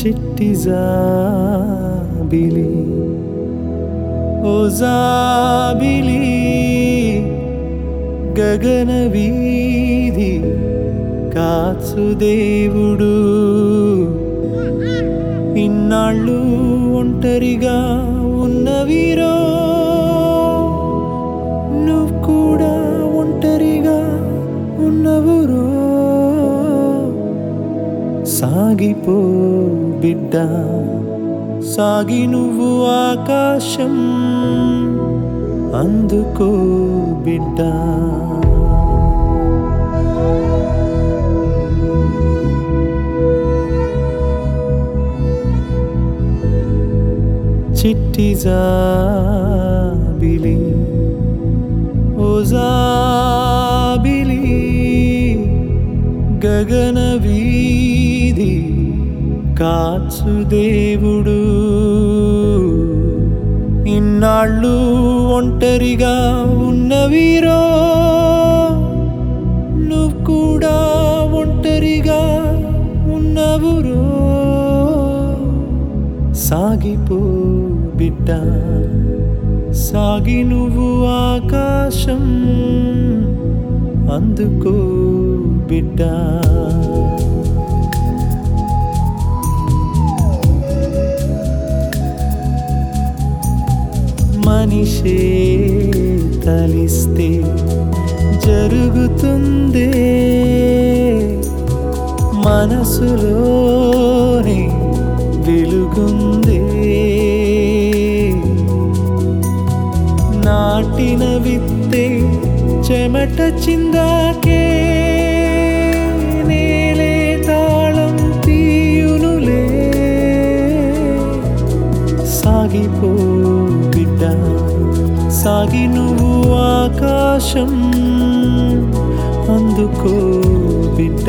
చిట్టి జాబిలి ఓ జాబిలి గగన వీధి కాచు దేవుడు ఇన్నాళ్ళు ఒంటరిగా ఉన్నవీరో నువ్వు కూడా ఒంటరిగా ఉన్నవురో సాగిపో బిడ్డ సాగి నువ్వు ఆకాశం అందుకో బిడ్డ చిట్టి జాబిలి ఓ జాబిలి గగన వీధి కాచు దేవుడు ఇన్నాళ్ళు ఒంటరిగా ఉన్నవీరో నువ్వు కూడా ఒంటరిగా ఉన్నవురో సాగిపో బిడ్డ సాగి నువ్వు ఆకాశం అందుకో బిడ్డ మనిషే తలిస్తే జరుగుతుందే మనసులోనే వెలుగుందే నాటిన విత్తే చెమట చిందాకే నేలే తాళం తీయునులే సాగిపో బిడ్డ సాగి నువ్వు ఆకాశం అందుకో బిడ్డ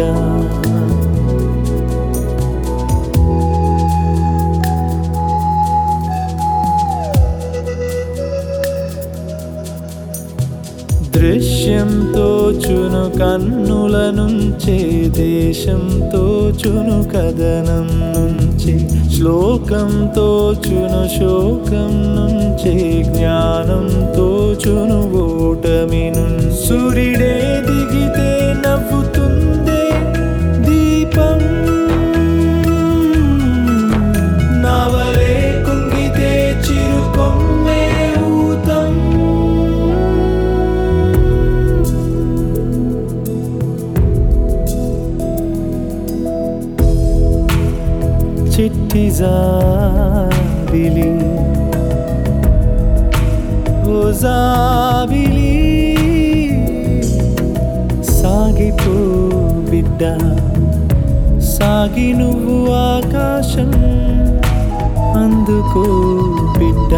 దృశ్యంతో చును కన్నుల నుంచే దేశంతో చును కథనం నుంచి శ్లోకంతో చును శోకం నుంచే జ్ఞానంతో చును ఓటమి నుంచి సూర్యుడే దిగితే నవ్వుతుందే దీపం నవలే కుంగితే చిరుకొమ్మే ఊతం చిట్టి జాబిలి ఓ జాబిలి సాగిపో బిడ్డ సాగి నువ్వు ఆకాశం అందుకో బిడ్డ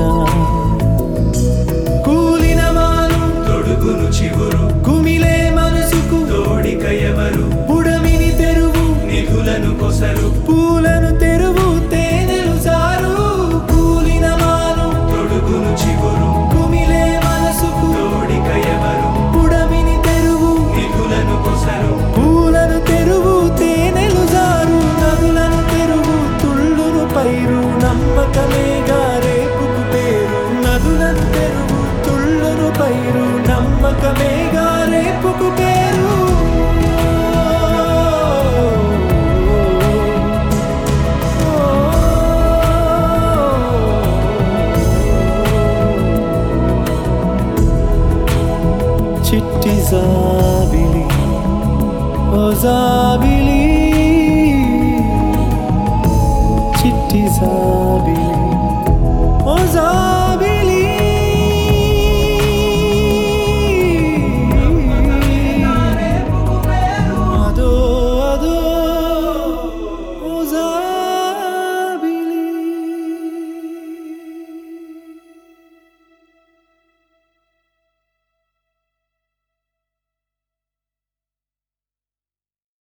కూలిన మాను తొడుగును చివురు కుమిలే మనసుకు తోడిక ఎవరు పుడమిని తెరువు నిధులను కొసరు పూలను తెరువు తేనెలు సారు కూలిన మాను తొడుగును చివురు కుమిలే మనసుకు తోడిక ఎవరు పుడమిని తెరువు నిధులను కొసరు పూలను తెరువు తేనెలు జారు నదులను తెరువు తుళ్ళును పైరు నమ్మకమేగా రేపుకు పేరు నదులను తెరువు తుళ్ళును పైరు నమ్మకమేగా రేపుకు పేరు చిట్టి జాబిలి ఓ జాబిలి